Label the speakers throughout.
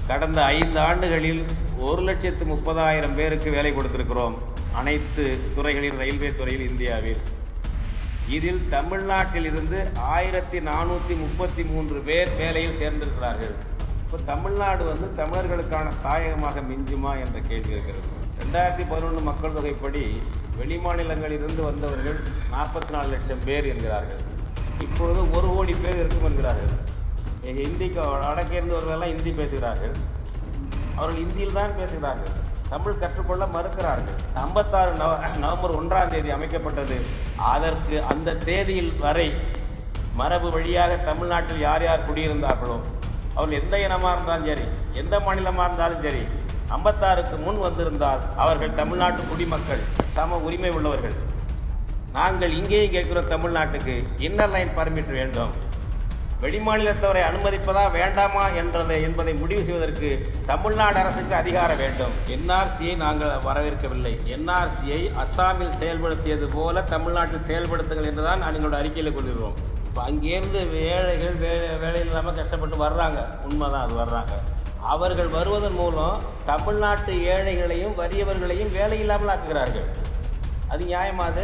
Speaker 1: கடந்த ஐந்து ஆண்டுகளில் ஒரு லட்சத்து முப்பதாயிரம் பேருக்கு வேலை கொடுத்திருக்கிறோம் அனைத்து துறைகளில் ரயில்வே துறையில் இந்தியாவில் இதில் தமிழ்நாட்டில் இருந்து ஆயிரத்தி நானூற்றி முப்பத்தி மூன்று பேர் வேலையில் சேர்ந்திருக்கிறார்கள் இப்போ தமிழ்நாடு வந்து தமிழர்களுக்கான தாயகமாக மிஞ்சுமா என்ற கேள்வி இருக்கிறது ரெண்டாயிரத்தி பதினொன்று மக்கள் தொகைப்படி வெளிமாநிலங்களிலிருந்து வந்தவர்கள் நாற்பத்தி நாலு லட்சம் பேர் என்கிறார்கள் இப்பொழுது ஒரு கோடி பேர் இருக்கும் என்கிறார்கள் ஹிந்திக்கு வடக்கேர்ந்தவர்களெல்லாம் ஹிந்தி பேசுகிறார்கள் அவர்கள் இந்தியில் தான் பேசுகிறார்கள் தமிழ் கற்றுக்கொள்ள மறுக்கிறார்கள் ஐம்பத்தாறு நவ நவம்பர் ஒன்றாம் தேதி அமைக்கப்பட்டது அதற்கு அந்த தேதியில் வரை மரபு வழியாக தமிழ்நாட்டில் யார் யார் குடியிருந்தார்களோ அவர்கள் எந்த இனமாக இருந்தாலும் சரி எந்த மாநிலமாக இருந்தாலும் சரி ஐம்பத்தாறுக்கு முன் வந்திருந்தால் அவர்கள் தமிழ்நாட்டு குடிமக்கள் சம உரிமை உள்ளவர்கள் நாங்கள் இங்கேயும் கேட்கிறோம் தமிழ்நாட்டுக்கு இன்னர் லைன் பர்மிட் வேண்டும் வெளிமாநிலத்தவரை அனுமதிப்பதா வேண்டாமா என்றதை என்பதை முடிவு செய்வதற்கு தமிழ்நாடு அரசுக்கு அதிகாரம் வேண்டும் என்ஆர்சியை நாங்கள் வரவேற்கவில்லை என்ஆர்சியை அஸ்ஸாமில் செயல்படுத்தியது போல தமிழ்நாட்டில் செயல்படுத்துங்கள் என்றுதான் எங்களோட அறிக்கையில் கொள்கிறோம் இப்போ அங்கேருந்து வேலைகள் வேலை வேலை இல்லாமல் கஷ்டப்பட்டு வர்றாங்க உண்மைதான் அது வர்றாங்க அவர்கள் வருவதன் மூலம் தமிழ்நாட்டு ஏழைகளையும் வறியவர்களையும் வேலை இல்லாமல் ஆக்குகிறார்கள் அது நியாயமா அது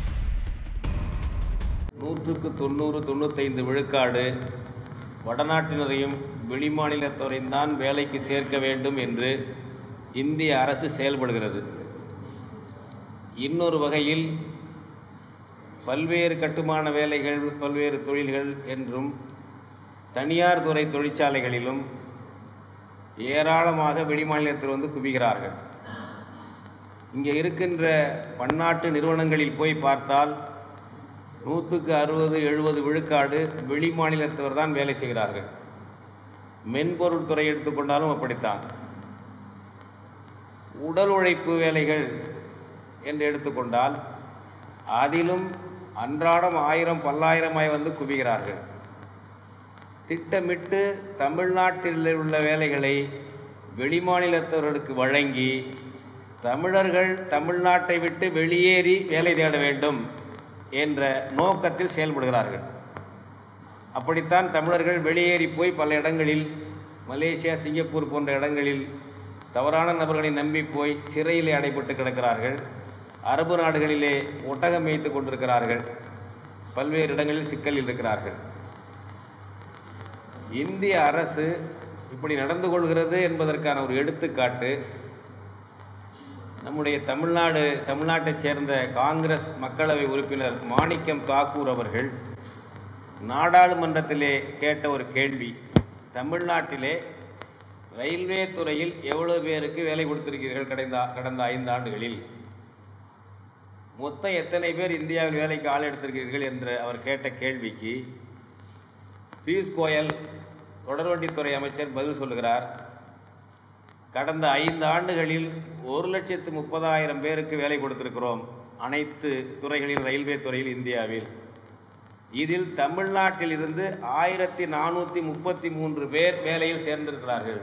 Speaker 1: நூற்றுக்கு தொண்ணூறு தொண்ணூத்தைந்து விழுக்காடு வடநாட்டினரையும் வெளிமாநிலத்தவரையும் தான் வேலைக்கு சேர்க்க வேண்டும் என்று இந்திய அரசு செயல்படுகிறது இன்னொரு வகையில் பல்வேறு கட்டுமான வேலைகள் பல்வேறு தொழில்கள் என்றும் தனியார் துறை தொழிற்சாலைகளிலும் ஏராளமாக வெளிமாநிலத்தில் வந்து குவிகிறார்கள் இங்கே இருக்கின்ற பன்னாட்டு நிறுவனங்களில் போய் பார்த்தால் நூற்றுக்கு அறுபது எழுபது விழுக்காடு வெளி மாநிலத்தவர் தான் வேலை செய்கிறார்கள் மென்பொருள் துறை எடுத்துக்கொண்டாலும் அப்படித்தான் உடல் உழைப்பு வேலைகள் என்று எடுத்துக்கொண்டால் அதிலும் அன்றாடம் ஆயிரம் பல்லாயிரமாய் வந்து குவிகிறார்கள் திட்டமிட்டு தமிழ்நாட்டில் உள்ள வேலைகளை வெளிமாநிலத்தவர்களுக்கு வழங்கி தமிழர்கள் தமிழ்நாட்டை விட்டு வெளியேறி வேலை தேட வேண்டும் என்ற நோக்கத்தில் செயல்படுகிறார்கள் அப்படித்தான் தமிழர்கள் வெளியேறி போய் பல இடங்களில் மலேசியா சிங்கப்பூர் போன்ற இடங்களில் தவறான நபர்களை நம்பி போய் சிறையிலே அடைபட்டு கிடக்கிறார்கள் அரபு நாடுகளிலே ஒட்டகம் மேய்த்து கொண்டிருக்கிறார்கள் பல்வேறு இடங்களில் சிக்கலில் இருக்கிறார்கள் இந்திய அரசு இப்படி நடந்து கொள்கிறது என்பதற்கான ஒரு எடுத்துக்காட்டு நம்முடைய தமிழ்நாடு தமிழ்நாட்டைச் சேர்ந்த காங்கிரஸ் மக்களவை உறுப்பினர் மாணிக்கம் தாக்கூர் அவர்கள் நாடாளுமன்றத்திலே கேட்ட ஒரு கேள்வி தமிழ்நாட்டிலே ரயில்வே துறையில் எவ்வளவு பேருக்கு வேலை கொடுத்திருக்கிறீர்கள் கடந்த கடந்த ஐந்து ஆண்டுகளில் மொத்தம் எத்தனை பேர் இந்தியாவில் வேலைக்கு ஆள் எடுத்திருக்கிறீர்கள் என்று அவர் கேட்ட கேள்விக்கு பியூஷ் கோயல் தொடர்வண்டித்துறை அமைச்சர் பதில் சொல்லுகிறார் கடந்த ஐந்து ஆண்டுகளில் ஒரு லட்சத்து முப்பதாயிரம் பேருக்கு வேலை கொடுத்திருக்கிறோம் அனைத்து துறைகளில் ரயில்வே துறையில் இந்தியாவில் இதில் தமிழ்நாட்டில் இருந்து ஆயிரத்தி நானூற்றி முப்பத்தி மூன்று பேர் வேலையில் சேர்ந்திருக்கிறார்கள்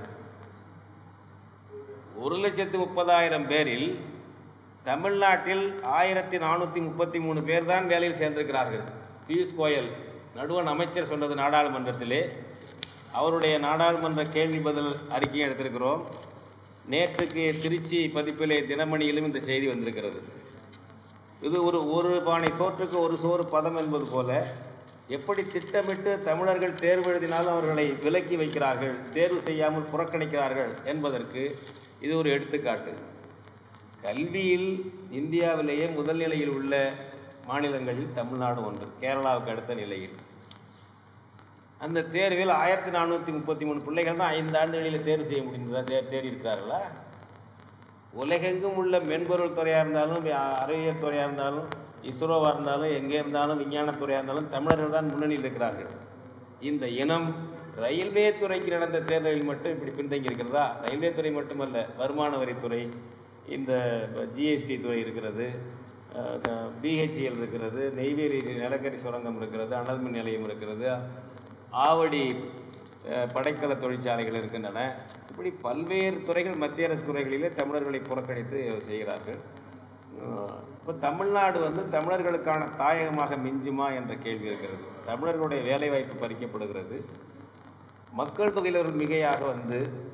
Speaker 1: ஒரு லட்சத்து முப்பதாயிரம் பேரில் தமிழ்நாட்டில் ஆயிரத்தி நானூற்றி முப்பத்தி மூணு பேர் தான் வேலையில் சேர்ந்திருக்கிறார்கள் பியூஷ் கோயல் நடுவண் அமைச்சர் சொன்னது நாடாளுமன்றத்திலே அவருடைய நாடாளுமன்ற கேள்வி பதில் அறிக்கையை எடுத்திருக்கிறோம் நேற்றுக்கு திருச்சி பதிப்பிலே தினமணியிலும் இந்த செய்தி வந்திருக்கிறது இது ஒரு ஒரு பானை சோற்றுக்கு ஒரு சோறு பதம் என்பது போல எப்படி திட்டமிட்டு தமிழர்கள் தேர்வு எழுதினாலும் அவர்களை விலக்கி வைக்கிறார்கள் தேர்வு செய்யாமல் புறக்கணிக்கிறார்கள் என்பதற்கு இது ஒரு எடுத்துக்காட்டு கல்வியில் இந்தியாவிலேயே முதல் நிலையில் உள்ள மாநிலங்களில் தமிழ்நாடு ஒன்று கேரளாவுக்கு அடுத்த நிலையில் அந்த தேர்வில் ஆயிரத்தி நானூற்றி முப்பத்தி மூணு பிள்ளைகள் தான் ஐந்து ஆண்டுகளில் தேர்வு செய்ய முடிந்ததா தே தேறி இருக்கிறார்களா உலகெங்கும் உள்ள மென்பொருள் துறையாக இருந்தாலும் வி- அறிவியல் துறையாக இருந்தாலும் இஸ்ரோவாக இருந்தாலும் எங்கே இருந்தாலும் விஞ்ஞானத்துறையாக இருந்தாலும் தமிழர்கள் தான் முன்னணியில் இருக்கிறார்கள் இந்த இனம் ரயில்வே துறைக்கு நடந்த தேர்தலில் மட்டும் இப்படி பின்தங்கி இருக்கிறதா ரயில்வே துறை மட்டுமல்ல வருமான வரித்துறை இந்த ஜிஎஸ்டி துறை இருக்கிறது பிஹெச்இஎல் இருக்கிறது நெய்வேலி நிலக்கரி சுரங்கம் இருக்கிறது அனல் மின் நிலையம் இருக்கிறது ஆவடி அஹ், படைக்கல தொழிற்சாலைகள் இருக்கின்றன இப்படி பல்வேறு துறைகள் மத்திய அரசு துறைகளிலே தமிழர்களை புறக்கணித்து செய்கிறார்கள் இப்போ தமிழ்நாடு வந்து தமிழர்களுக்கான தாயகமாக மிஞ்சுமா என்ற கேள்வி இருக்கிறது தமிழர்களுடைய வேலைவாய்ப்பு பறிக்கப்படுகிறது மக்கள் தொகையில் ஒரு மிகையாக வந்து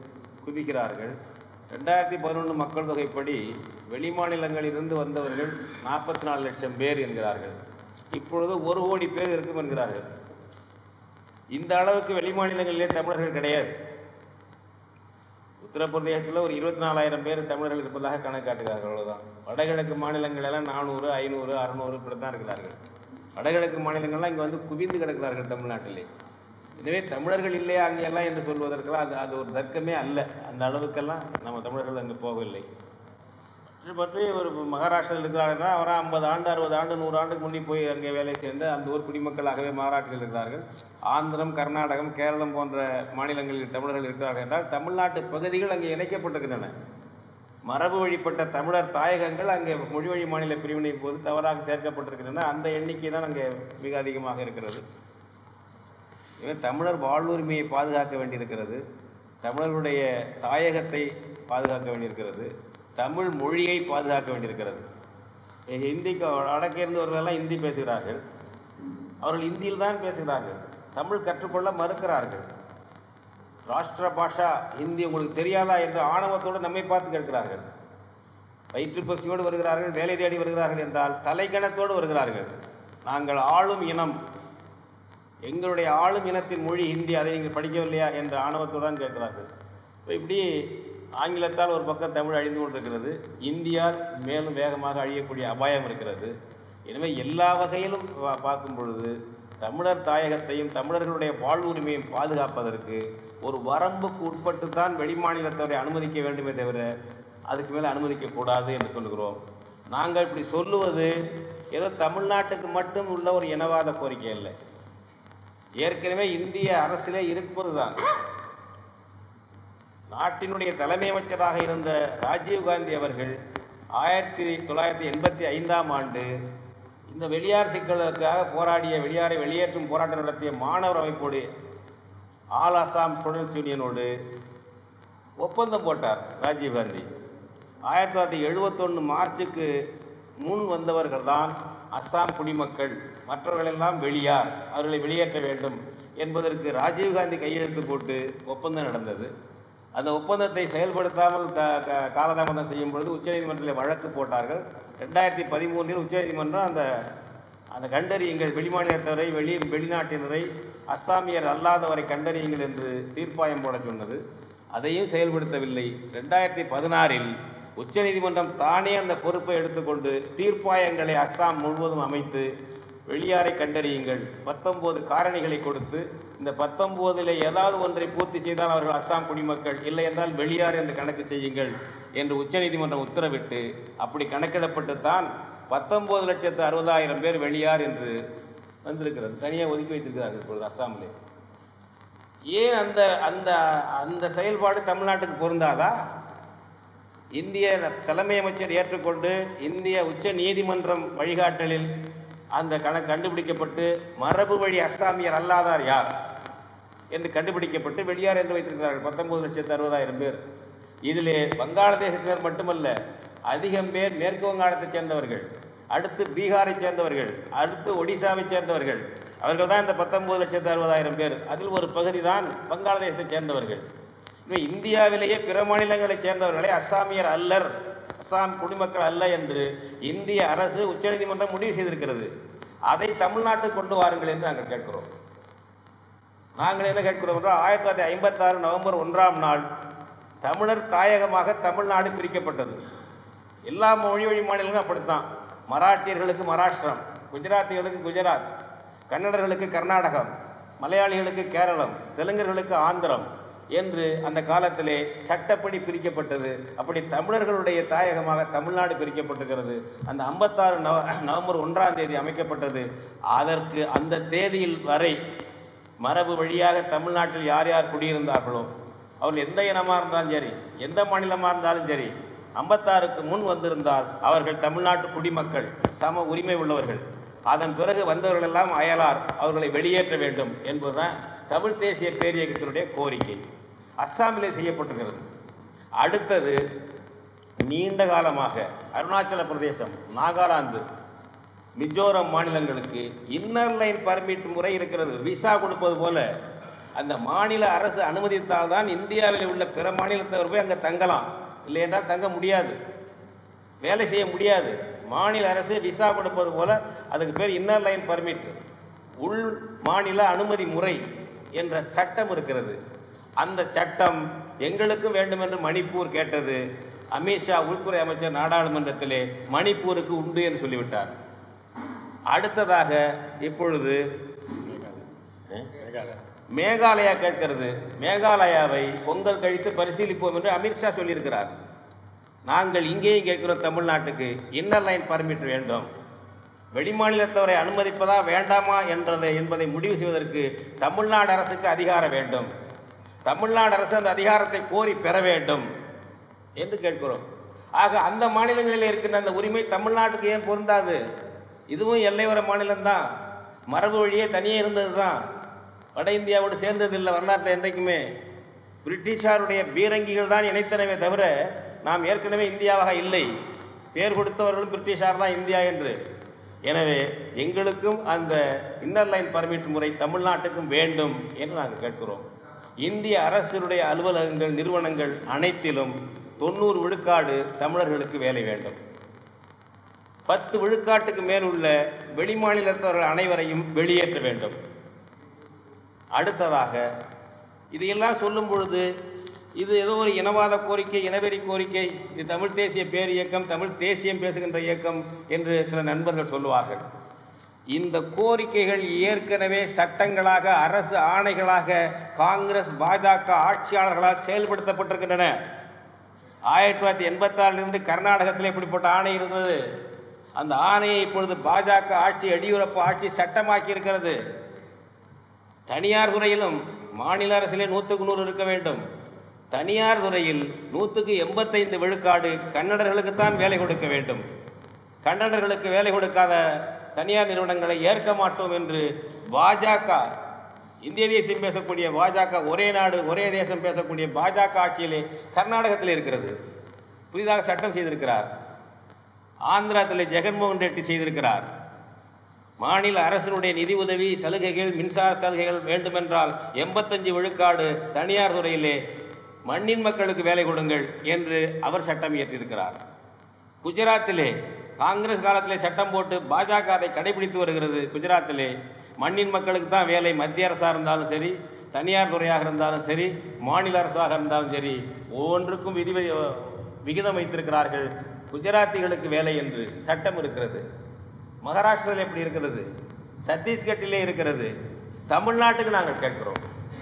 Speaker 1: குவிக்கிறார்கள் ரெண்டாயிரத்தி பதினொன்று மக்கள் தொகைப்படி வெளிமாநிலங்களிலிருந்து வந்தவர்கள் நாற்பத்தி நாலு லட்சம் பேர் என்கிறார்கள் இப்பொழுது ஒரு கோடி பேர் இருக்கும் என்கிறார்கள் இந்த அளவுக்கு வெளிமாநிலங்களிலே தமிழர்கள் கிடையாது உத்தரப்பிரதேசத்தில் ஒரு இருபத்தி நாலாயிரம் பேர் தமிழர்கள் இருப்பதாக கணக்கு காட்டுகிறார்கள் அவ்வளோதான் வடகிழக்கு மாநிலங்கள் எல்லாம் நானூறு ஐநூறு அறநூறு இப்படி தான் இருக்கிறார்கள் வடகிழக்கு மாநிலங்கள்லாம் இங்கே வந்து குவிந்து கிடக்கிறார்கள் தமிழ்நாட்டிலே எனவே தமிழர்கள் இல்லையா அங்கெல்லாம் என்று சொல்வதற்கெல்லாம் அது அது ஒரு தர்க்கமே அல்ல அந்த அளவுக்கெல்லாம் நம்ம தமிழர்கள் அங்கே போகவில்லை இது பற்றி ஒரு மகாராஷ்டிரத்தில் இருக்கிறார்கள்னா அவராக ஐம்பது ஆண்டு அறுபது ஆண்டு நூறு ஆண்டுக்கு முன்னே போய் அங்கே வேலை செய்து அந்த ஊர் குடிமக்களாகவே மாறாட்டில் இருக்கிறார்கள் ஆந்திரம் கர்நாடகம் கேரளம் போன்ற மாநிலங்களில் தமிழர்கள் இருக்கிறார்கள் என்றால் தமிழ்நாட்டு பகுதிகள் அங்கே இணைக்கப்பட்டிருக்கின்றன மரபு வழிப்பட்ட தமிழர் தாயகங்கள் அங்கே மொழி வழி மாநில பிரிவினை போது தவறாக சேர்க்கப்பட்டிருக்கின்றன அந்த எண்ணிக்கை தான் அங்கே மிக அதிகமாக இருக்கிறது எனவே தமிழர் வாழ்வுரிமையை பாதுகாக்க வேண்டியிருக்கிறது தமிழர்களுடைய தாயகத்தை பாதுகாக்க வேண்டியிருக்கிறது தமிழ் மொழியை பாதுகாக்க வேண்டியிருக்கிறது ஹிந்திக்கு வடக்கிருந்தவர்களெல்லாம் ஹிந்தி பேசுகிறார்கள் அவர்கள் இந்தியில் தான் பேசுகிறார்கள் தமிழ் கற்றுக்கொள்ள மறுக்கிறார்கள் ராஷ்டிர பாஷா ஹிந்தி உங்களுக்கு தெரியாதா என்று ஆணவத்தோடு நம்மை பார்த்து கேட்கிறார்கள் வயிற்று பசியோடு வருகிறார்கள் வேலை தேடி வருகிறார்கள் என்றால் தலைக்கணத்தோடு வருகிறார்கள் நாங்கள் ஆளும் இனம் எங்களுடைய ஆளும் இனத்தின் மொழி ஹிந்தி அதை நீங்கள் படிக்கவில்லையா என்ற ஆணவத்துடன் கேட்கிறார்கள் இப்போ இப்படி ஆங்கிலத்தால் ஒரு பக்கம் தமிழ் அழிந்து கொண்டிருக்கிறது இந்தியால் மேலும் வேகமாக அழியக்கூடிய அபாயம் இருக்கிறது எனவே எல்லா வகையிலும் பா- பார்க்கும் பொழுது தமிழர் தாயகத்தையும் தமிழர்களுடைய வாழ்வுரிமையும் பாதுகாப்பதற்கு ஒரு வரம்புக்கு உட்பட்டு தான் வெளிமாநிலத்தவரை அனுமதிக்க வேண்டுமே தவிர அதுக்கு மேலே அனுமதிக்கக்கூடாது என்று சொல்லுகிறோம் நாங்கள் இப்படி சொல்லுவது ஏதோ தமிழ்நாட்டுக்கு மட்டும் உள்ள ஒரு இனவாத கோரிக்கை இல்லை ஏற்கனவே இந்திய அரசிலே இருப்பது தான் நாட்டினுடைய தலைமை அமைச்சராக இருந்த ராஜீவ்காந்தி அவர்கள் ஆயிரத்தி தொள்ளாயிரத்தி எண்பத்தி ஐந்தாம் ஆண்டு இந்த வெளியார் சிக்கலுக்காக போராடிய வெளியாரை வெளியேற்றும் போராட்டம் நடத்திய மாணவர் அமைப்போடு ஆல் அசாம் ஸ்டூடெண்ட்ஸ் யூனியனோடு ஒப்பந்தம் போட்டார் ராஜீவ்காந்தி ஆயிரத்தி தொள்ளாயிரத்தி எழுபத்தொன்று மார்ச்சுக்கு முன் வந்தவர்கள் தான் அஸ்ஸாம் குடிமக்கள் மற்றவர்களெல்லாம் வெளியார் அவர்களை வெளியேற்ற வேண்டும் என்பதற்கு ராஜீவ்காந்தி கையெழுத்து போட்டு ஒப்பந்தம் நடந்தது அந்த ஒப்பந்தத்தை செயல்படுத்தாமல் த க- காலதாமதம் செய்யும் பொழுது உச்சநீதிமன்றத்தில் வழக்கு போட்டார்கள் ரெண்டாயிரத்தி பதிமூன்றில் உச்சநீதிமன்றம் அந்த அந்த கண்டறியுங்கள் வெளிமாநிலத்தவரை வெளி வெளிநாட்டினரை அஸ்ஸாமியர் அல்லாதவரை கண்டறியுங்கள் என்று தீர்ப்பாயம் போட சொன்னது அதையும் செயல்படுத்தவில்லை ரெண்டாயிரத்தி பதினாறில் உச்சநீதிமன்றம் தானே அந்த பொறுப்பை எடுத்துக்கொண்டு தீர்ப்பாயங்களை அஸ்ஸாம் முழுவதும் அமைத்து வெளியாரை கண்டறியுங்கள் பத்தொம்போது காரணிகளை கொடுத்து இந்த பத்தொம்போதில் ஏதாவது ஒன்றை பூர்த்தி செய்தால் அவர்கள் அஸ்ஸாம் குடிமக்கள் இல்லை என்றால் வெளியார் என்று கணக்கு செய்யுங்கள் என்று உச்சநீதிமன்றம் உத்தரவிட்டு அப்படி கணக்கிடப்பட்டு தான் பத்தொம்போது லட்சத்து அறுபதாயிரம் பேர் வெளியார் என்று வந்திருக்கிறது தனியாக ஒதுக்கி வைத்திருக்கிறார்கள் இப்பொழுது அஸ்ஸாமிலே ஏன் அந்த அந்த அந்த செயல்பாடு தமிழ்நாட்டுக்கு பொருந்தாதா இந்திய தலைமை அமைச்சர் ஏற்றுக்கொண்டு இந்திய உச்ச நீதிமன்றம் வழிகாட்டலில் அந்த கணக்கு கண்டுபிடிக்கப்பட்டு மரபு வழி அஸ்ஸாமியர் அல்லாதார் யார் என்று கண்டுபிடிக்கப்பட்டு வெளியார் என்று வைத்திருக்கிறார்கள் பத்தொன்பது லட்சத்து அறுபதாயிரம் பேர் இதிலே வங்காளதேசத்தினர் மட்டுமல்ல அதிகம் பேர் மேற்கு வங்காளத்தைச் சேர்ந்தவர்கள் அடுத்து பீகாரைச் சேர்ந்தவர்கள் அடுத்து ஒடிசாவைச் சேர்ந்தவர்கள் அவர்கள் தான் இந்த பத்தொன்பது லட்சத்து அறுபதாயிரம் பேர் அதில் ஒரு பகுதி தான் வங்காளதேசத்தைச் சேர்ந்தவர்கள் இவை இந்தியாவிலேயே பிற மாநிலங்களைச் சேர்ந்தவர்களை அஸ்ஸாமியர் அல்லர் அஸ்ஸாம் குடிமக்கள் அல்ல என்று இந்திய அரசு உச்சநீதிமன்றம் முடிவு செய்திருக்கிறது அதை தமிழ்நாட்டுக்கு கொண்டு வாருங்கள் என்று நாங்கள் கேட்கிறோம் நாங்கள் என்ன கேட்கிறோம் என்றால் ஆயிரத்தி தொள்ளாயிரத்தி ஐம்பத்தாறு நவம்பர் ஒன்றாம் நாள் தமிழர் தாயகமாக தமிழ்நாடு பிரிக்கப்பட்டது எல்லா மொழி வழி மாநிலங்களும் அப்படித்தான் மராட்டியர்களுக்கு மகாராஷ்டிரம் குஜராத்திகளுக்கு குஜராத் கன்னடர்களுக்கு கர்நாடகம் மலையாளிகளுக்கு கேரளம் தெலுங்கர்களுக்கு ஆந்திரம் என்று அந்த காலத்திலே சட்டப்படி பிரிக்கப்பட்டது அப்படி தமிழர்களுடைய தாயகமாக தமிழ்நாடு பிரிக்கப்பட்டிருக்கிறது அந்த ஐம்பத்தாறு நவ நவம்பர் ஒன்றாம் தேதி அமைக்கப்பட்டது அதற்கு அந்த தேதியில் வரை மரபு வழியாக தமிழ்நாட்டில் யார் யார் குடியிருந்தார்களோ அவர்கள் எந்த இனமாக இருந்தாலும் சரி எந்த மாநிலமாக இருந்தாலும் சரி ஐம்பத்தாறுக்கு முன் வந்திருந்தால் அவர்கள் தமிழ்நாட்டு குடிமக்கள் சம உரிமை உள்ளவர்கள் அதன் பிறகு வந்தவர்கள் எல்லாம் அயலார் அவர்களை வெளியேற்ற வேண்டும் என்பதுதான் தமிழ் தேசிய பேரியக்கத்தினுடைய கோரிக்கை அஸ்ஸாமிலே செய்யப்பட்டிருக்கிறது அடுத்தது நீண்ட காலமாக அருணாச்சல பிரதேசம் நாகாலாந்து மிஜோரம் மாநிலங்களுக்கு இன்னர் லைன் பர்மிட் முறை இருக்கிறது விசா கொடுப்பது போல அந்த மாநில அரசு அனுமதித்தால் தான் இந்தியாவில் உள்ள பிற மாநிலத்தவர் போய் அங்கே தங்கலாம் இல்லை என்றால் தங்க முடியாது வேலை செய்ய முடியாது மாநில அரசு விசா கொடுப்பது போல அதுக்கு பேர் இன்னர் லைன் பர்மிட் உள் மாநில அனுமதி முறை என்ற சட்டம் இருக்கிறது அந்த சட்டம் எங்களுக்கும் வேண்டும் என்று மணிப்பூர் கேட்டது அமித்ஷா உள்துறை அமைச்சர் நாடாளுமன்றத்திலே மணிப்பூருக்கு உண்டு என்று சொல்லிவிட்டார் அடுத்ததாக இப்பொழுது மேகாலயா கேட்கிறது மேகாலயாவை பொங்கல் கழித்து பரிசீலிப்போம் என்று அமித்ஷா சொல்லியிருக்கிறார் நாங்கள் இங்கேயும் கேட்கிறோம் தமிழ்நாட்டுக்கு இன்னர் லைன் பர்மிட் வேண்டும் வெளிமாநிலத்தவரை அனுமதிப்பதா வேண்டாமா என்றதை என்பதை முடிவு செய்வதற்கு தமிழ்நாடு அரசுக்கு அதிகாரம் வேண்டும் தமிழ்நாடு அரசு அந்த அதிகாரத்தை கோரி பெற வேண்டும் என்று கேட்கிறோம் ஆக அந்த மாநிலங்களில் இருக்கின்ற அந்த உரிமை தமிழ்நாட்டுக்கு ஏன் பொருந்தாது இதுவும் எல்லையோர மாநிலம்தான் மரபு வழியே தனியே இருந்தது தான் வட இந்தியாவோடு சேர்ந்ததில்லை வரலாற்றில் என்றைக்குமே பிரிட்டிஷாருடைய பீரங்கிகள் தான் இணைத்தனவே தவிர நாம் ஏற்கனவே இந்தியாவாக இல்லை பேர் கொடுத்தவர்களும் பிரிட்டிஷார் தான் இந்தியா என்று எனவே எங்களுக்கும் அந்த இன்னர் லைன் பர்மிட் முறை தமிழ்நாட்டுக்கும் வேண்டும் என்று நாங்கள் கேட்கிறோம் இந்திய அரசினுடைய அலுவலகங்கள் நிறுவனங்கள் அனைத்திலும் தொண்ணூறு விழுக்காடு தமிழர்களுக்கு வேலை வேண்டும் பத்து விழுக்காட்டுக்கு மேல் உள்ள வெளிமாநிலத்தவர்கள் அனைவரையும் வெளியேற்ற வேண்டும் அடுத்ததாக இதையெல்லாம் சொல்லும் பொழுது இது ஏதோ ஒரு இனவாத கோரிக்கை இனவெறி கோரிக்கை இது தமிழ் தேசிய பேர் இயக்கம் தமிழ் தேசியம் பேசுகின்ற இயக்கம் என்று சில நண்பர்கள் சொல்லுவார்கள் இந்த கோரிக்கைகள் ஏற்கனவே சட்டங்களாக அரசு ஆணைகளாக காங்கிரஸ் பாஜக ஆட்சியாளர்களால் செயல்படுத்தப்பட்டிருக்கின்றன ஆயிரத்தி தொள்ளாயிரத்தி எண்பத்தாறிலிருந்து கர்நாடகத்தில் இப்படிப்பட்ட ஆணை இருந்தது அந்த ஆணையை இப்பொழுது பாஜக ஆட்சி எடியூரப்பா ஆட்சி சட்டமாக்கி இருக்கிறது தனியார் துறையிலும் மாநில அரசிலே நூற்றுக்கு நூறு இருக்க வேண்டும் தனியார் துறையில் நூற்றுக்கு எண்பத்தைந்து விழுக்காடு கன்னடர்களுக்குத்தான் வேலை கொடுக்க வேண்டும் கன்னடர்களுக்கு வேலை கொடுக்காத தனியார் நிறுவனங்களை ஏற்க மாட்டோம் என்று பாஜக இந்திய தேசியம் பேசக்கூடிய பாஜக ஒரே நாடு ஒரே தேசம் பேசக்கூடிய பாஜக ஆட்சியிலே கர்நாடகத்தில் இருக்கிறது புதிதாக சட்டம் செய்திருக்கிறார் ஆந்திராத்தில் ஜெகன்மோகன் ரெட்டி செய்திருக்கிறார் மாநில அரசினுடைய நிதி உதவி சலுகைகள் மின்சார சலுகைகள் வேண்டுமென்றால் எண்பத்தஞ்சு விழுக்காடு தனியார் துறையிலே மண்ணின் மக்களுக்கு வேலை கொடுங்கள் என்று அவர் சட்டம் இயற்றியிருக்கிறார் குஜராத்திலே காங்கிரஸ் காலத்திலே சட்டம் போட்டு பாஜக அதை கடைபிடித்து வருகிறது குஜராத்திலே மண்ணின் மக்களுக்கு தான் வேலை மத்திய அரசாக இருந்தாலும் சரி தனியார் துறையாக இருந்தாலும் சரி மாநில அரசாக இருந்தாலும் சரி ஒவ்வொன்றுக்கும் விதி விகிதம் வைத்திருக்கிறார்கள் குஜராத்திகளுக்கு வேலை என்று சட்டம் இருக்கிறது மகாராஷ்டிரத்தில் எப்படி இருக்கிறது சத்தீஸ்கட்டிலே இருக்கிறது தமிழ்நாட்டுக்கு நாங்கள் கேட்கிறோம்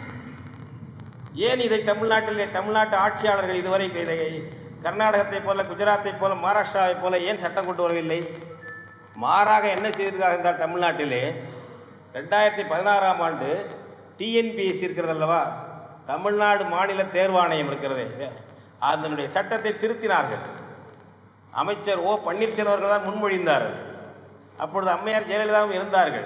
Speaker 1: ஏன் இதை தமிழ்நாட்டிலே தமிழ்நாட்டு ஆட்சியாளர்கள் இதுவரை இதை கர்நாடகத்தை போல குஜராத்தை போல மகாராஷ்டிராவை போல ஏன் சட்டம் கொண்டு வரவில்லை மாறாக என்ன செய்திருக்கிறார்கள் என்றால் தமிழ்நாட்டிலே ரெண்டாயிரத்தி பதினாறாம் ஆண்டு டிஎன்பிஎஸ்சி இருக்கிறது அல்லவா தமிழ்நாடு மாநில தேர்வாணையம் இருக்கிறதே அதனுடைய சட்டத்தை திருத்தினார்கள் அமைச்சர் ஓ பன்னீர்செல்வம் அவர்கள் தான் முன்மொழிந்தார்கள் அப்பொழுது அம்மையார் ஜெயலலிதாவும் இருந்தார்கள்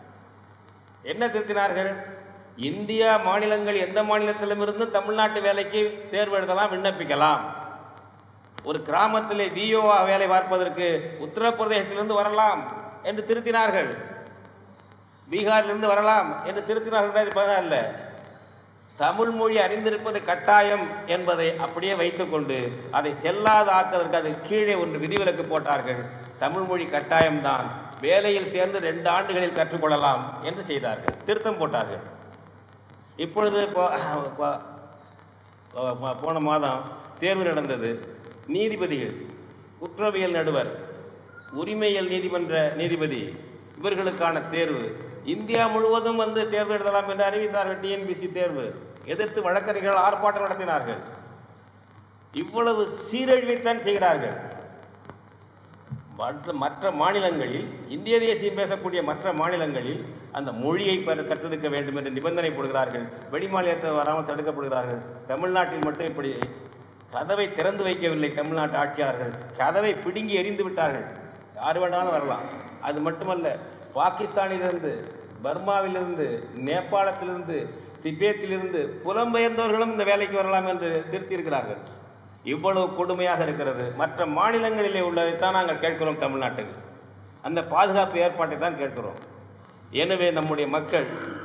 Speaker 1: என்ன திருத்தினார்கள் இந்தியா மாநிலங்கள் எந்த மாநிலத்திலுமிருந்தும் தமிழ்நாட்டு வேலைக்கு தேர்வு எழுதலாம் விண்ணப்பிக்கலாம் ஒரு கிராமத்திலே விஓ வேலை பார்ப்பதற்கு உத்தரப்பிரதேசத்திலிருந்து வரலாம் என்று திருத்தினார்கள் பீகாரிலிருந்து வரலாம் என்று திருத்தினார்கள் ரெண்டாயிரத்தி பதினாலில் தமிழ் மொழி அறிந்திருப்பது கட்டாயம் என்பதை அப்படியே வைத்துக்கொண்டு அதை செல்லாத ஆக்குவதற்கு அது கீழே ஒன்று விதிவிலக்கு போட்டார்கள் தமிழ் மொழி கட்டாயம்தான் வேலையில் சேர்ந்து ரெண்டு ஆண்டுகளில் கற்றுக்கொள்ளலாம் என்று செய்தார்கள் திருத்தம் போட்டார்கள் இப்பொழுது போ- போ- போ- போன மாதம் தேர்வு நடந்தது நீதிபதிகள் குற்றவியல் நடுவர் உரிமையியல் நீதிமன்ற நீதிபதி இவர்களுக்கான தேர்வு இந்தியா முழுவதும் வந்து தேர்வு எழுதலாம் என்று அறிவித்தார்கள் டிஎன்பிசி தேர்வு எதிர்த்து வழக்கறிஞர்கள் ஆர்ப்பாட்டம் நடத்தினார்கள் இவ்வளவு சீரழிவைத்தான் செய்கிறார்கள் மற்ற மற்ற மாநிலங்களில் இந்திய தேசியம் பேசக்கூடிய மற்ற மாநிலங்களில் அந்த மொழியை பெற கற்றிருக்க வேண்டும் என்று நிபந்தனை போடுகிறார்கள் வெளிமாநிலத்தை வராமல் தடுக்கப்படுகிறார்கள் தமிழ்நாட்டில் மட்டும் இப்படி கதவை திறந்து வைக்கவில்லை தமிழ்நாட்டு ஆட்சியாளர்கள் கதவை பிடுங்கி எறிந்து விட்டார்கள் யார் வேணாலும் வரலாம் அது மட்டுமல்ல பாகிஸ்தானிலிருந்து பர்மாவிலிருந்து நேபாளத்திலிருந்து திபேத்திலிருந்து புலம்பெயர்ந்தவர்களும் இந்த வேலைக்கு வரலாம் என்று திருத்தியிருக்கிறார்கள் இவ்வளவு கொடுமையாக இருக்கிறது மற்ற மாநிலங்களிலே உள்ளதைத்தான் நாங்கள் கேட்கிறோம் தமிழ்நாட்டுக்கு அந்த பாதுகாப்பு ஏற்பாட்டை தான் கேட்கிறோம் எனவே நம்முடைய மக்கள்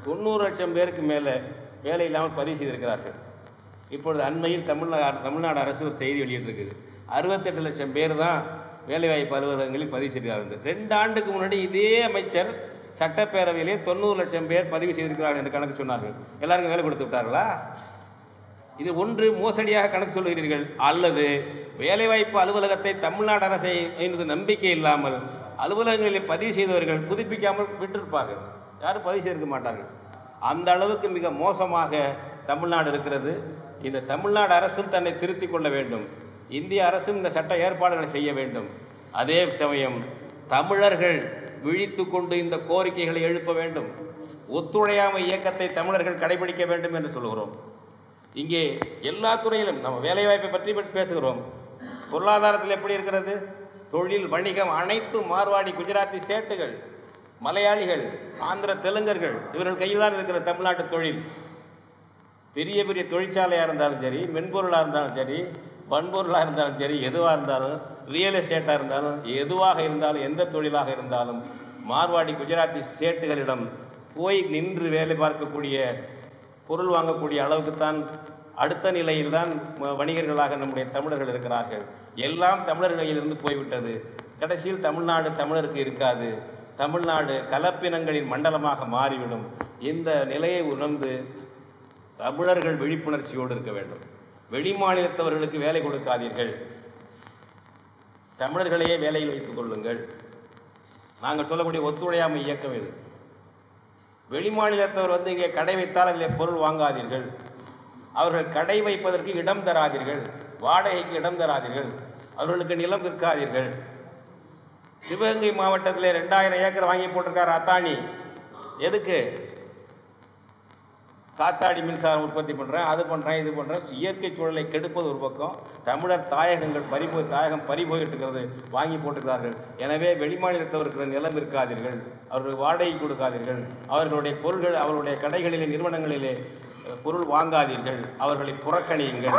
Speaker 1: தொண்ணூறு லட்சம் பேருக்கு மேலே வேலை இல்லாமல் பதிவு செய்திருக்கிறார்கள் இப்பொழுது அண்மையில் தமிழ்நாடு தமிழ்நாடு அரசு ஒரு செய்தி வெளியிட்டிருக்குது அறுபத்தெட்டு லட்சம் பேர் தான் வேலைவாய்ப்பு அலுவலகங்களில் பதிவு செய்திருக்கிறார்கள் ரெண்டு ஆண்டுக்கு முன்னாடி இதே அமைச்சர் சட்டப்பேரவையிலே தொண்ணூறு லட்சம் பேர் பதிவு செய்திருக்கிறார்கள் என்று கணக்கு சொன்னார்கள் எல்லாருக்கும் வேலை கொடுத்து விட்டார்களா இது ஒன்று மோசடியாக கணக்கு சொல்கிறீர்கள் அல்லது வேலைவாய்ப்பு அலுவலகத்தை தமிழ்நாடு அரசை என்பது நம்பிக்கை இல்லாமல் அலுவலகங்களில் பதிவு செய்தவர்கள் புதுப்பிக்காமல் விட்டிருப்பார்கள் யாரும் பதிவு செய்திருக்க மாட்டார்கள் அந்த அளவுக்கு மிக மோசமாக தமிழ்நாடு இருக்கிறது இந்த தமிழ்நாடு அரசும் தன்னை திருத்திக் கொள்ள வேண்டும் இந்திய அரசும் இந்த சட்ட ஏற்பாடுகளை செய்ய வேண்டும் அதே சமயம் தமிழர்கள் விழித்து கொண்டு இந்த கோரிக்கைகளை எழுப்ப வேண்டும் ஒத்துழையாமை இயக்கத்தை தமிழர்கள் கடைபிடிக்க வேண்டும் என்று சொல்கிறோம் இங்கே எல்லா துறையிலும் நம்ம வேலைவாய்ப்பை பற்றி பற்றி பேசுகிறோம் பொருளாதாரத்தில் எப்படி இருக்கிறது தொழில் வணிகம் அனைத்தும் மார்வாடி குஜராத்தி சேட்டுகள் மலையாளிகள் ஆந்திர தெலுங்கர்கள் இவர்கள் கையில் தான் இருக்கிற தமிழ்நாட்டு தொழில் பெரிய பெரிய தொழிற்சாலையாக இருந்தாலும் சரி மென்பொருளாக இருந்தாலும் சரி வன்பொருளாக இருந்தாலும் சரி எதுவாக இருந்தாலும் ரியல் எஸ்டேட்டாக இருந்தாலும் எதுவாக இருந்தாலும் எந்த தொழிலாக இருந்தாலும் மார்வாடி குஜராத்தி சேட்டுகளிடம் போய் நின்று வேலை பார்க்கக்கூடிய பொருள் வாங்கக்கூடிய அளவுக்குத்தான் அடுத்த நிலையில் தான் வணிகர்களாக நம்முடைய தமிழர்கள் இருக்கிறார்கள் எல்லாம் தமிழர் கையிலிருந்து போய்விட்டது கடைசியில் தமிழ்நாடு தமிழருக்கு இருக்காது தமிழ்நாடு கலப்பினங்களின் மண்டலமாக மாறிவிடும் இந்த நிலையை உணர்ந்து தமிழர்கள் விழிப்புணர்ச்சியோடு இருக்க வேண்டும் வெளிமாநிலத்தவர்களுக்கு வேலை கொடுக்காதீர்கள் தமிழர்களையே வேலையில் வைத்துக் கொள்ளுங்கள் நாங்கள் சொல்லக்கூடிய ஒத்துழையாமை இயக்கம் இது வெளிமாநிலத்தவர் வந்து இங்கே கடை வைத்தால் அதில் பொருள் வாங்காதீர்கள் அவர்கள் கடை வைப்பதற்கு இடம் தராதீர்கள் வாடகைக்கு இடம் தராதீர்கள் அவர்களுக்கு நிலம் விற்காதீர்கள் சிவகங்கை மாவட்டத்தில் ரெண்டாயிரம் ஏக்கர் வாங்கி போட்டிருக்காரு அத்தானி எதுக்கு காத்தாடி மின்சாரம் உற்பத்தி பண்ணுறேன் அது பண்ணுறேன் இது பண்ணுறேன் இயற்கை சூழலை கெடுப்பது ஒரு பக்கம் தமிழர் தாயகங்கள் பறிபோய் தாயகம் பறி போயிட்டு இருக்கிறது வாங்கி போட்டுக்கிறார்கள் எனவே வெளிமாநிலத்தவருக்கு நிலம் இருக்காதீர்கள் அவர்கள் வாடகை கொடுக்காதீர்கள் அவர்களுடைய பொருள்கள் அவர்களுடைய கடைகளிலே நிறுவனங்களிலே அஹ், பொருள் வாங்காதீர்கள் அவர்களை புறக்கணியுங்கள்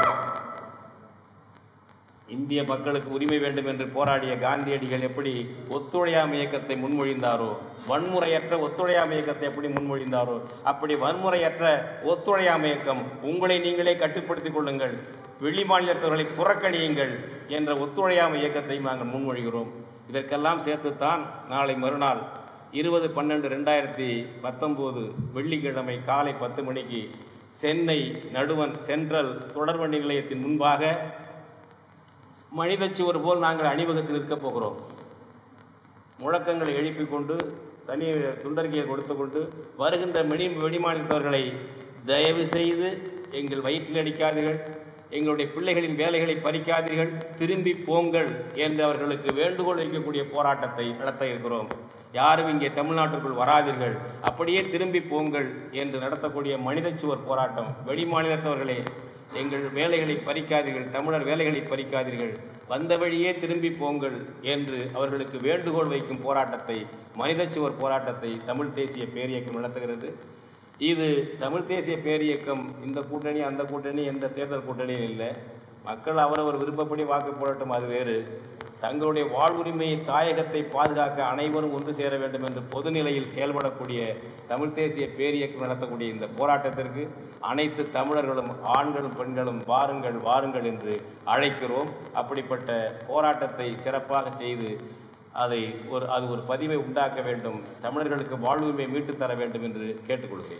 Speaker 1: இந்திய மக்களுக்கு உரிமை வேண்டும் என்று போராடிய காந்தியடிகள் எப்படி ஒத்துழையாமை இயக்கத்தை முன்மொழிந்தாரோ வன்முறையற்ற ஒத்துழையாமை இயக்கத்தை எப்படி முன்மொழிந்தாரோ அப்படி வன்முறையற்ற ஒத்துழையாமை இயக்கம் உங்களை நீங்களே கட்டுப்படுத்திக் கொள்ளுங்கள் வெளி மாநிலத்தவர்களை புறக்கணியுங்கள் என்ற ஒத்துழையாமை இயக்கத்தை நாங்கள் முன்மொழிகிறோம் இதற்கெல்லாம் சேர்த்துத்தான் நாளை மறுநாள் இருபது பன்னெண்டு ரெண்டாயிரத்தி பத்தொம்போது வெள்ளிக்கிழமை காலை பத்து மணிக்கு சென்னை நடுவன் சென்ட்ரல் தொடர்வண்டி நிலையத்தின் முன்பாக மனிதச்சுவர் போல் நாங்கள் அணிவகுத்து நிற்கப் போகிறோம் முழக்கங்களை எழுப்பிக் கொண்டு தனி துண்டறிக்கையை கொடுத்து கொண்டு வருகின்ற வெளி வெளிமாநிலத்தவர்களை தயவு செய்து எங்கள் வயிற்றில் அடிக்காதீர்கள் எங்களுடைய பிள்ளைகளின் வேலைகளை பறிக்காதீர்கள் திரும்பி போங்கள் என்று அவர்களுக்கு வேண்டுகோள் வைக்கக்கூடிய போராட்டத்தை நடத்த இருக்கிறோம் யாரும் இங்கே தமிழ்நாட்டிற்குள் வராதீர்கள் அப்படியே திரும்பி போங்கள் என்று நடத்தக்கூடிய மனிதச்சுவர் போராட்டம் வெளிமாநிலத்தவர்களே எங்கள் வேலைகளை பறிக்காதீர்கள் தமிழர் வேலைகளை பறிக்காதீர்கள் வந்த வழியே திரும்பி போங்கள் என்று அவர்களுக்கு வேண்டுகோள் வைக்கும் போராட்டத்தை மனிதச்சுவர் போராட்டத்தை தமிழ் தேசிய பேரியக்கம் நடத்துகிறது இது தமிழ் தேசிய பேரியக்கம் இந்த கூட்டணி அந்த கூட்டணி எந்த தேர்தல் கூட்டணியும் இல்லை மக்கள் அவரவர் விருப்பப்படி வாக்கு போடட்டும் அது வேறு தங்களுடைய வாழ்வுரிமையை தாயகத்தை பாதுகாக்க அனைவரும் ஒன்று சேர வேண்டும் என்று பொதுநிலையில் செயல்படக்கூடிய தமிழ் தேசிய பேரியக்கம் நடத்தக்கூடிய இந்த போராட்டத்திற்கு அனைத்து தமிழர்களும் ஆண்களும் பெண்களும் வாருங்கள் வாருங்கள் என்று அழைக்கிறோம் அப்படிப்பட்ட போராட்டத்தை சிறப்பாக செய்து அதை ஒரு அது ஒரு பதிவை உண்டாக்க வேண்டும் தமிழர்களுக்கு வாழ்வுரிமை மீட்டுத் தர வேண்டும் என்று கேட்டுக்கொள்கிறேன்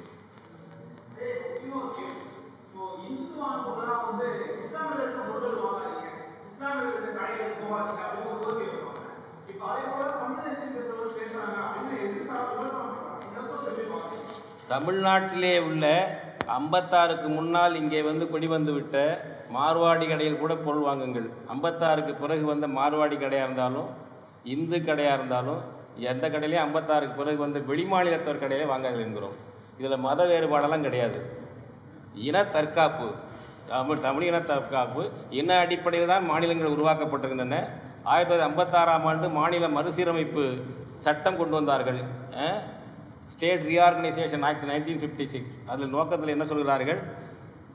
Speaker 2: இப்போ இந்துத்துவான பொருளாக வந்து இஸ்லாமியர்களுக்கு பொருட்கள் வாங்காதீங்க இஸ்லாமியர்களுக்கு கடைகளுக்கு போகாதீங்க அப்படின்னு ஒரு கோரிக்கை வைப்பாங்க இப்போ அதே போல தமிழ் தேசியம் பேசுறவங்க பேசுறாங்க அப்படின்னு எதிர் சா விமர்சனம் பண்றாங்க இந்த விமர்சனத்தை எப்படி பார்க்குறீங்க
Speaker 1: தமிழ்நாட்டிலே உள்ள ஐம்பத்தாறுக்கு முன்னால் இங்கே வந்து குடிவந்து விட்ட மார்வாடி கடையில் கூட பொருள் வாங்குங்கள் ஐம்பத்தாறுக்கு பிறகு வந்த மார்வாடி கடையாக இருந்தாலும் இந்து கடையாக இருந்தாலும் எந்த கடையிலையும் ஐம்பத்தாறுக்கு பிறகு வந்த வெளிமாநிலத்தவர் கடையிலே வாங்காதீர்கள் என்கிறோம் இதில் மத வேறுபாடெல்லாம் கிடையாது இன தற்காப்பு தமிழ் தமிழ் இன தற்காப்பு இன அடிப்படையில் தான் மாநிலங்கள் உருவாக்கப்பட்டிருந்தன ஆயிரத்தி தொள்ளாயிரத்தி ஐம்பத்தாறாம் ஆண்டு மாநில மறுசீரமைப்பு சட்டம் கொண்டு வந்தார்கள் state reorganisation act nineteen fifty six அதில் நோக்கத்தில் என்ன சொல்கிறார்கள்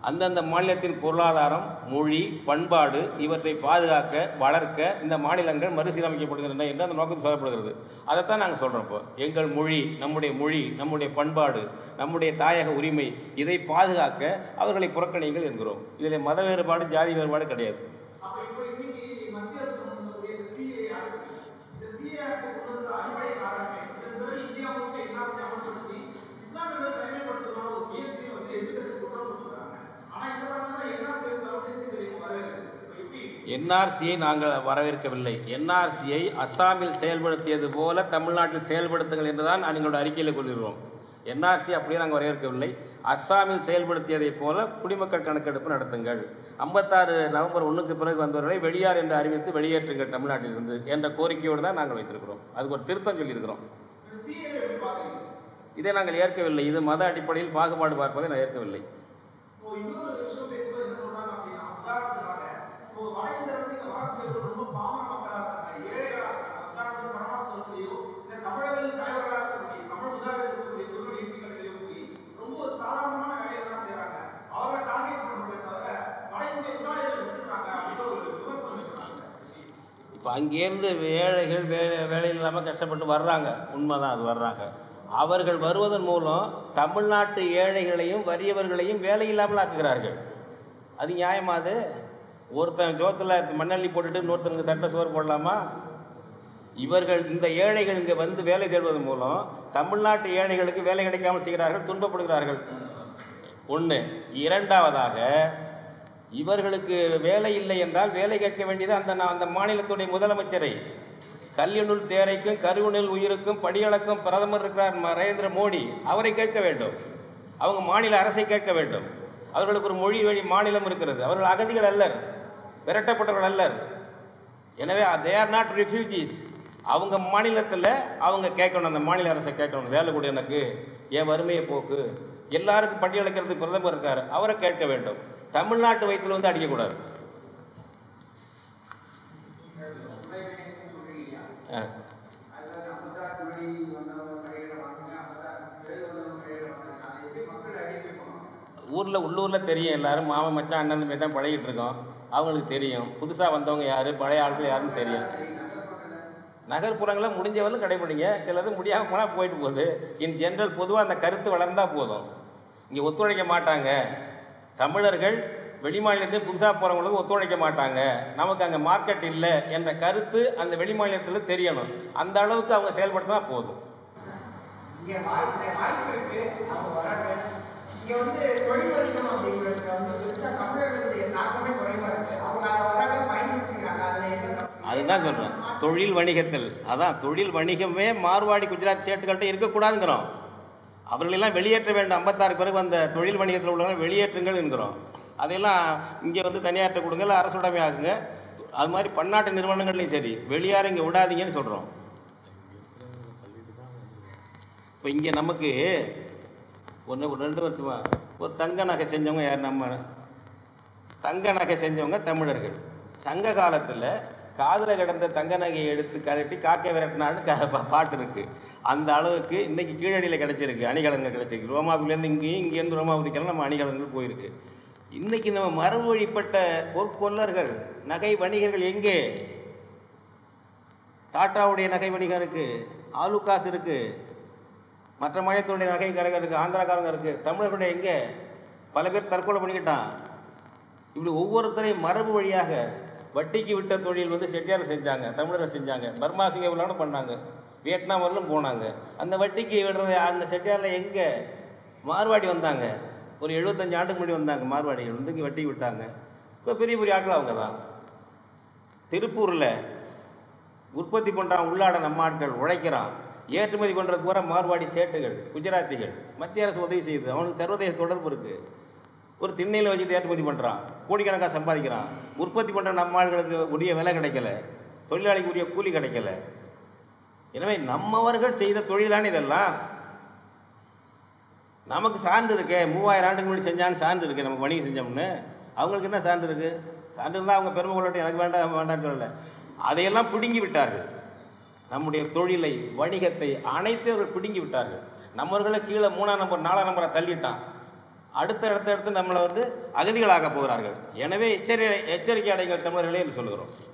Speaker 1: அந்தந்த மாநிலத்தின் பொருளாதாரம் மொழி பண்பாடு இவற்றை பாதுகாக்க வளர்க்க இந்த மாநிலங்கள் மறுசீரமைக்கப்படுகின்றன என்று அந்த நோக்கத்தில் சொல்லப்படுகிறது அதைத்தான் நாங்கள் சொல்கிறோம் இப்போ எங்கள் மொழி நம்முடைய மொழி நம்முடைய பண்பாடு நம்முடைய தாயக உரிமை இதை பாதுகாக்க அவர்களை புறக்கணிங்கள் என்கிறோம் இதில் மத வேறுபாடு ஜாதி வேறுபாடு கிடையாது
Speaker 2: அப்ப இப்போ இன்னைக்கு மத்திய அரசு கொண்டு வந்தக்கூடிய இந்த சிஏ ஆக்ட் இந்த சிஏ ஆக்ட் கொண்டு வந்த அடிப்படை காரணமே இதன் பிறகு இந்தியா முழுக்க என்ஆர்சி அமல்படுத்தி இஸ்லாமியர்களை தனிமைப்படுத்தலாம் ஒரு முயற்சியை வந்து எதிர்கட்சி குற்றம் சொல்றாங்க ஆனா இந்த சமயத்துல என்ஆர்சி தமிழ் தேசிய வரவேற்குது இப்போ எப்படி
Speaker 1: என்ஆர்சியை நாங்கள் வரவேற்கவில்லை என்ஆர்சியை அஸ்ஸாமில் செயல்படுத்தியது போல தமிழ்நாட்டில் செயல்படுத்துங்கள் என்றுதான் எங்களோட அறிக்கையில் கொள்கிறோம் என்ஆர்சி அப்படியே நாங்கள் வரவேற்கவில்லை அஸ்ஸாமில் செயல்படுத்தியதைப் போல குடிமக்கள் கணக்கெடுப்பு நடத்துங்கள் ஐம்பத்தாறு நவம்பர் ஒன்றுக்கு பிறகு வந்தவர்களை வெளியார் என்று அறிவித்து வெளியேற்றுங்கள் தமிழ்நாட்டிலிருந்து என்ற கோரிக்கையோடு தான் நாங்கள் வைத்திருக்கிறோம் அதுக்கு ஒரு திருத்தம் சொல்லியிருக்கிறோம்
Speaker 2: இந்த சிஏ எப்படி பாக்குறீங்க
Speaker 1: இதை நாங்கள் ஏற்கவில்லை இது மத அடிப்படையில் பாகுபாடு பார்ப்பதை நான் ஏற்கவில்லை
Speaker 2: இப்போ இன்னொரு விஷயம் பேசும்போது என்ன சொல்றாங்க அப்படின்னா உதாரணத்துக்காக இப்போ வட இந்தியாவில் வந்து இந்த வடக்கு ரொம்ப பாவன மக்களாக இருக்காங்க ஏழைகளா இருக்காங்க உதாரணத்துக்கு சரவணா சோசியோ இந்த தமிழர்களின் தலைவர்களாக இருக்கக்கூடிய தமிழ் முதலாளி இருக்கக்கூடிய துருவடி எம்பிக்களையோ போய் ரொம்ப ஒரு சாதாரணமான வேலையை தான் செய்றாங்க அவரை டார்கெட் பண்ணுறதை தவிர வட இந்திய முதலாளிகளை விட்டுறாங்க அப்படின்ற ஒரு விமர்சனம் சொல்றாங்க
Speaker 1: இப்போ அங்கேருந்து ஏழைகள் வேலை வேலை இல்லாமல் கஷ்டப்பட்டு வர்றாங்க உண்மைதான் அது வர்றாங்க அவர்கள் வருவதன் மூலம் தமிழ்நாட்டு ஏழைகளையும் வறியவர்களையும் வேலை இல்லாமல் ஆக்குகிறார்கள் அது நியாயமா அது ஒருத்தன் ஜோத்தில் மண்ணள்ளி போட்டுட்டு இன்னொருத்தனுக்கு தட்டை சோறு போடலாமா இவர்கள் இந்த ஏழைகள் இங்கே வந்து வேலை தேடுவதன் மூலம் தமிழ்நாட்டு ஏழைகளுக்கு வேலை கிடைக்காமல் செய்கிறார்கள் துன்பப்படுகிறார்கள் ஒன்று இரண்டாவதாக இவர்களுக்கு வேலை இல்லை என்றால் வேலை கேட்க வேண்டியது அந்த நா- அந்த மாநிலத்துடைய முதலமைச்சரை கல்லினுள் தேரைக்கும் கருவினுள் உயிருக்கும் படியளக்கும் பிரதமர் இருக்கிறார் ம- நரேந்திர மோடி அவரை கேட்க வேண்டும் அவங்க மாநில அரசை கேட்க வேண்டும் அவர்களுக்கு ஒரு மொழி வழி மாநிலம் இருக்கிறது அவர்கள் அகதிகள் அல்லர் விரட்டப்பட்டவர்கள் அல்லர் எனவே தே ஆர் நாட் ரெஃப்யூஜிஸ் அவங்க மாநிலத்தில் அவங்க கேட்கணும் அந்த மாநில அரசை கேட்கணும் வேலை கொடு எனக்கு என் வறுமையை போக்கு எல்லாருக்கும் பட்டியலிக்கிறது பிரதமர் இருக்கார் அவரை கேட்க வேண்டும் தமிழ்நாட்டு வயிற்றில் வந்து அடிக்கக்கூடாது ஆ. ஊரில் உள்ளூரில் தெரியும் எல்லாரும் மாமன் மச்சான் அண்ணன் தம்பி தான் பழகிட்டு இருக்கோம் அவங்களுக்கு தெரியும் புதுசாக வந்தவங்க யார் பழைய ஆட்கள் யாருன்னு தெரியும் நகர்ப்புறங்களில் முடிஞ்சவரையும் கடைபிடிங்க சிலது முடியாமல் போனால் போயிட்டு போகுது இன் ஜென்ரல் பொதுவாக அந்த கருத்து வளர்ந்தால் போதும் இங்கே ஒத்துழைக்க மாட்டாங்க தமிழர்கள் வெளிமாநிலத்தில் புதுசாக போகிறவங்களுக்கு ஒத்துழைக்க மாட்டாங்க நமக்கு அங்கே மார்க்கெட் இல்லை என்ற கருத்து அந்த வெளிமாநிலத்தில் தெரியணும் அந்த அளவுக்கு அவங்க செயல்படுத்தினா போதும்
Speaker 3: இங்க வாய்ப்பு வாய்ப்பு இருக்கு அவங்க வராங்க இங்க வந்து தொழில் வணிகம் அப்படிங்கிறது வந்து பெருசா தமிழர்களுடைய தாக்கமே குறைவா இருக்கு அவங்க அதை வராங்க பயன்படுத்திக்கிறாங்க அதுல என்ன தப்பு?
Speaker 1: அதுதான் சொல்கிறேன் தொழில் வணிகத்தில் அதான் தொழில் வணிகமே மார்வாடி குஜராத் சேட்டுகள்கிட்ட இருக்கக்கூடாதுங்கிறோம் அவர்களெல்லாம் வெளியேற்ற வேண்டும் ஐம்பத்தாறு பிறகு அந்த தொழில் வணிகத்தில் உள்ளவங்க வெளியேற்றுங்கள் என்கிறோம் அதையெல்லாம் இங்கே வந்து தனியார்ட்ட கொடுங்க இல்லை அரசுடைமை ஆகுங்க அது மாதிரி பன்னாட்டு நிறுவனங்கள்லையும் சரி வெளியார இங்கே விடாதீங்கன்னு சொல்கிறோம் இப்போ இங்கே நமக்கு ஒன்று ஒரு ரெண்டு வருஷமா ஒரு தங்க நகை செஞ்சவங்க யார் நம்ம தங்க நகை செஞ்சவங்க தமிழர்கள் சங்க காலத்தில் காதில் கிடந்த தங்க நகையை எடுத்து கழட்டி காக்கை விரட்டினான்னு க பா- பாட்டு இருக்குது அந்த அளவுக்கு இன்றைக்கி கீழடியில் கிடச்சிருக்கு அணிகலன்கள் கிடச்சிருக்கு ரோமாபுரிலேருந்து இங்கேயும் இங்கேருந்து ரோமாபுரிக்கெல்லாம் நம்ம அணிகலன்கள் போயிருக்கு இன்றைக்கி நம்ம மரபு வழிப்பட்ட பொற்கொல்லர்கள் நகை வணிகர்கள் எங்கே டாட்டாவுடைய நகை வணிகம் இருக்குது ஆலுகாஸ் இருக்குது மற்ற மாநிலத்தினுடைய நகை கடைகள் இருக்குது ஆந்திராக்காரங்க இருக்குது தமிழர்களுடைய எங்கே பல பேர் தற்கொலை பண்ணிக்கிட்டான் இப்படி ஒவ்வொருத்தரையும் மரபு வழியாக வட்டிக்கு விட்ட தொழில் வந்து செட்டியார் செஞ்சாங்க தமிழர்கள் செஞ்சாங்க பர்மா சிங்கப்பூர்லாம் பண்ணாங்க வியட்நாம் வரலும் போனாங்க அந்த வட்டிக்கு விடுறது அந்த செட்டியாரில் எங்கே மார்வாடி வந்தாங்க ஒரு எழுபத்தஞ்சு ஆண்டுக்கு முன்னாடி வந்தாங்க மார்வாடிகள் வந்து இங்கே வட்டிக்கு விட்டாங்க இப்போ பெரிய பெரிய ஆட்கள் அவங்க தான் திருப்பூரில் உற்பத்தி பண்ணுறான் உள்ளாட நம்ம ஆட்கள் உழைக்கிறான் ஏற்றுமதி பண்ணுறது பூரா மார்வாடி சேட்டுகள் குஜராத்திகள் மத்திய அரசு உதவி செய்யுது அவனுக்கு சர்வதேச தொடர்பு இருக்குது ஒரு திண்ணையில் வச்சுட்டு ஏற்றுமதி பண்ணுறான் கோடிக்கணக்காக சம்பாதிக்கிறான் உற்பத்தி பண்ணுற நம்ம ஆட்களுக்கு உரிய விலை கிடைக்கல தொழிலாளிக்கு உரிய கூலி கிடைக்கல எனவே நம்மவர்கள் செய்த தொழில்தானே இதெல்லாம் நமக்கு சான்று இருக்கே மூவாயிரம் ஆண்டுக்கு முன்னாடி செஞ்சான்னு சான்று இருக்கு நமக்கு வணிகம் செஞ்சோம்னு அவங்களுக்கு என்ன சான்று இருக்கு சான்று இருந்தால் அவங்க பெருமை கொள்ளட்டும் எனக்கு வேண்டாம் வேண்டாம்னு சொல்லலை அதையெல்லாம் பிடுங்கி விட்டார்கள் நம்முடைய தொழிலை வணிகத்தை அனைத்தையும் அவர்கள் பிடுங்கி விட்டார்கள் நம்மவர்களை கீழே மூணாம் நம்பர் நாலாம் நம்பரை தள்ளிட்டான் அடுத்த அடுத்த அடுத்து நம்மளை வந்து அகதிகளாக போகிறார்கள் எனவே எச்சரி எச்சரிக்கை அடைங்கள் தமிழர்களே என்று சொல்கிறோம்